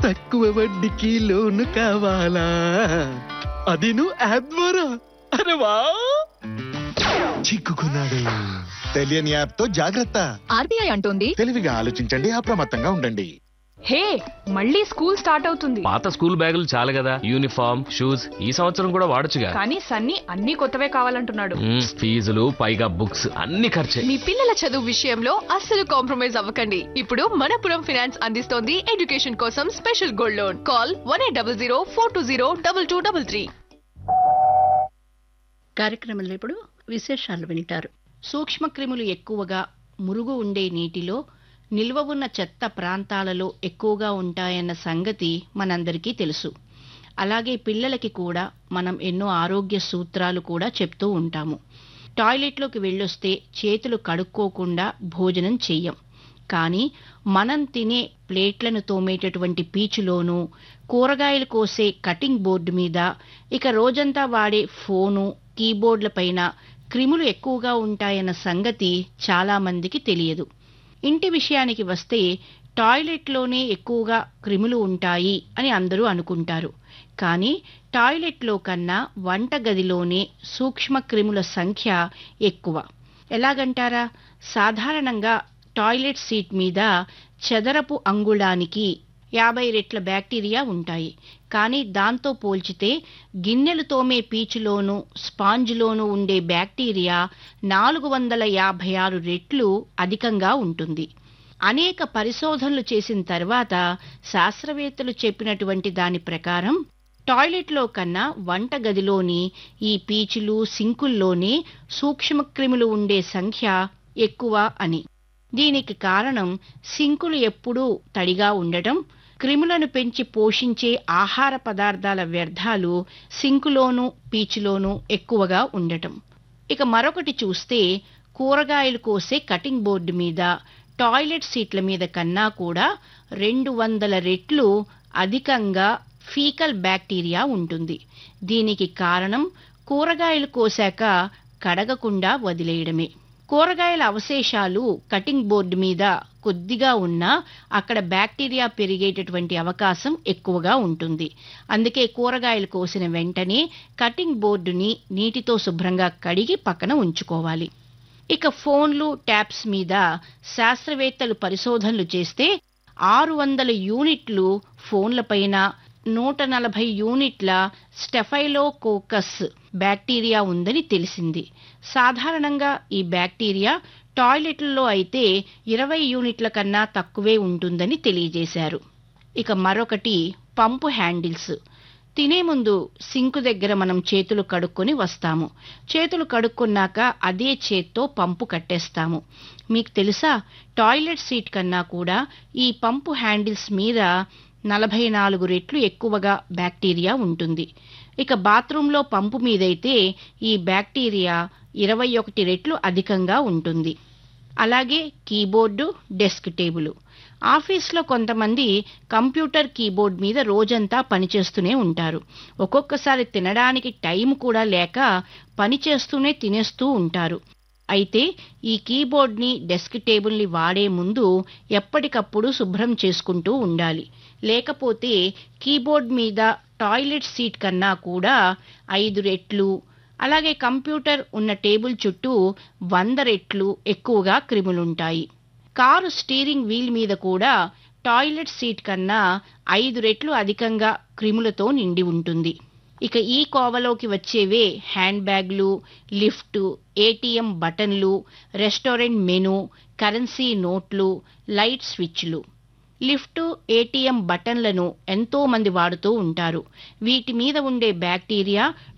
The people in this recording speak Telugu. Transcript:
తక్కువ వడ్డీకి లోను కావాలా అది నువ్వు యాప్ ద్వారా అరే వా చిక్కుకున్నాడు తెలియని యాప్ తో జాగ్రత్త ఆర్బీఐ అంటోంది తెలివిగా ఆలోచించండి అప్రమత్తంగా ఉండండి హే మళ్ళీ స్కూల్ స్టార్ట్ అవుతుంది పాత స్కూల్ బ్యాగులు చాలు కదా యూనిఫామ్ షూస్ ఈ సంవత్సరం కూడా వాడొచ్చుగా కానీ సన్నీ అన్ని కొత్తవే కావాలంటున్నాడు మ్మ్, ఫీజులు పైగా బుక్స్ అన్ని ఖర్చే మీ పిల్లల చదువు విషయంలో అస్సలు కాంప్రమైజ్ అవ్వకండి ఇప్పుడు మనపురం ఫైనాన్స్ అందిస్తోంది ఎడ్యుకేషన్ కోసం special gold loan call one eight double zero four two zero double two double three కార్యక్రమంలో ఇప్పుడు విశేషాలు వింటారు సూక్ష్మక్రిములు ఎక్కువగా మురుగు ఉండే నీటిలో నిల్వ ఉన్న చెత్త ప్రాంతాలలో ఎక్కువగా ఉంటాయన్న సంగతి మనందరికీ తెలుసు అలాగే పిల్లలకి కూడా మనం ఎన్నో ఆరోగ్య సూత్రాలు కూడా చెప్తూ ఉంటాము టాయిలెట్లోకి వెళ్ళొస్తే చేతులు కడుక్కోకుండా భోజనం చెయ్యం కానీ మనం తినే ప్లేట్లను తోమేటటువంటి పీచులోనూ కూరగాయలు కోసే కటింగ్ బోర్డు మీద ఇక రోజంతా వాడే ఫోను కీబోర్డుల పైన క్రిములు ఎక్కువగా ఉంటాయన్న సంగతి చాలా మందికి తెలియదు ఇంటి విషయానికి వస్తే టాయిలెట్లోనే ఎక్కువగా క్రిములు ఉంటాయి అని అందరూ అనుకుంటారు కానీ టాయిలెట్లో కన్నా వంటగదిలోనే సూక్ష్మ క్రిముల సంఖ్య ఎక్కువ ఎలాగంటారా సాధారణంగా టాయిలెట్ సీట్ మీద చదరపు అంగుళానికి యాభై రెట్ల బ్యాక్టీరియా ఉంటాయి కానీ దాంతో పోల్చితే గిన్నెలు తోమే పీచులోనూ స్పాంజ్లోనూ ఉండే బ్యాక్టీరియా నాలుగు వందల యాభై ఆరు రెట్లు అధికంగా ఉంటుంది అనేక పరిశోధనలు చేసిన తర్వాత శాస్త్రవేత్తలు చెప్పినటువంటి దాని ప్రకారం టాయిలెట్లో కన్నా వంటగదిలోని ఈ పీచులు సింకుల్లోనే సూక్ష్మక్రిములు ఉండే సంఖ్య ఎక్కువ అని దీనికి కారణం సింకులు ఎప్పుడూ తడిగా ఉండటం క్రిములను పెంచి పోషించే ఆహార పదార్థాల వ్యర్థాలు సింకులోనూ పీచులోనూ ఎక్కువగా ఉండటం ఇక మరొకటి చూస్తే కూరగాయలు కోసే కటింగ్ బోర్డు మీద టాయిలెట్ సీట్ల మీద కన్నా కూడా రెండు వందల రెట్లు అధికంగా ఫీకల్ బ్యాక్టీరియా ఉంటుంది దీనికి కారణం కూరగాయలు కోసాక కడగకుండా వదిలేయడమే కూరగాయల అవశేషాలు కటింగ్ బోర్డు మీద కొద్దిగా ఉన్నా అక్కడ బ్యాక్టీరియా పెరిగేటటువంటి అవకాశం ఎక్కువగా ఉంటుంది అందుకే కూరగాయలు కోసిన వెంటనే కటింగ్ బోర్డుని నీటితో శుభ్రంగా కడిగి పక్కన ఉంచుకోవాలి ఇక ఫోన్లు ట్యాబ్స్ మీద శాస్త్రవేత్తలు పరిశోధనలు చేస్తే ఆరు వందల యూనిట్లు ఫోన్లపైన నూట నలభై యూనిట్ల స్టెఫైలోకోకస్ బ్యాక్టీరియా ఉందని తెలిసింది సాధారణంగా ఈ బ్యాక్టీరియా టాయిలెట్లలో అయితే ఇరవై యూనిట్ల కన్నా తక్కువే ఉంటుందని తెలియజేశారు ఇక మరొకటి పంపు హ్యాండిల్స్ తినే ముందు సింకు దగ్గర మనం చేతులు కడుక్కొని వస్తాము చేతులు కడుక్కున్నాక అదే చేత్తో పంపు కట్టేస్తాము మీకు తెలుసా టాయిలెట్ సీట్ కన్నా కూడా ఈ పంపు హ్యాండిల్స్ మీద నలభై నాలుగు రెట్లు ఎక్కువగా బ్యాక్టీరియా ఉంటుంది ఇక బాత్రూంలో పంపు మీదైతే ఈ బ్యాక్టీరియా ఇరవై ఒకటి రెట్లు అధికంగా ఉంటుంది అలాగే కీబోర్డు డెస్క్ టేబుల్ ఆఫీస్లో కొంతమంది కంప్యూటర్ కీబోర్డ్ మీద రోజంతా పనిచేస్తూనే ఉంటారు ఒక్కొక్కసారి తినడానికి టైం కూడా లేక పనిచేస్తూనే తినేస్తూ ఉంటారు అయితే ఈ కీబోర్డ్ని డెస్క్ టేబుల్ని వాడే ముందు ఎప్పటికప్పుడు శుభ్రం చేసుకుంటూ ఉండాలి లేకపోతే కీబోర్డ్ మీద టాయిలెట్ సీట్ కన్నా కూడా ఐదు రెట్లు అలాగే కంప్యూటర్ ఉన్న టేబుల్ చుట్టూ వంద రెట్లు ఎక్కువగా క్రిములుంటాయి కారు స్టీరింగ్ వీల్ మీద కూడా టాయిలెట్ సీట్ కన్నా ఐదు రెట్లు అధికంగా క్రిములతో నిండి ఉంటుంది ఇక ఈ కోవలోకి వచ్చేవే హ్యాండ్ బ్యాగ్లు లిఫ్ట్ ఏటీఎం బటన్లు రెస్టారెంట్ మెనూ కరెన్సీ నోట్లు లైట్ స్విచ్లు లిఫ్ట్ ఏటీఎం బటన్లను ఎంతో మంది వాడుతూ ఉంటారు వీటి మీద ఉండే బ్యాక్టీరియా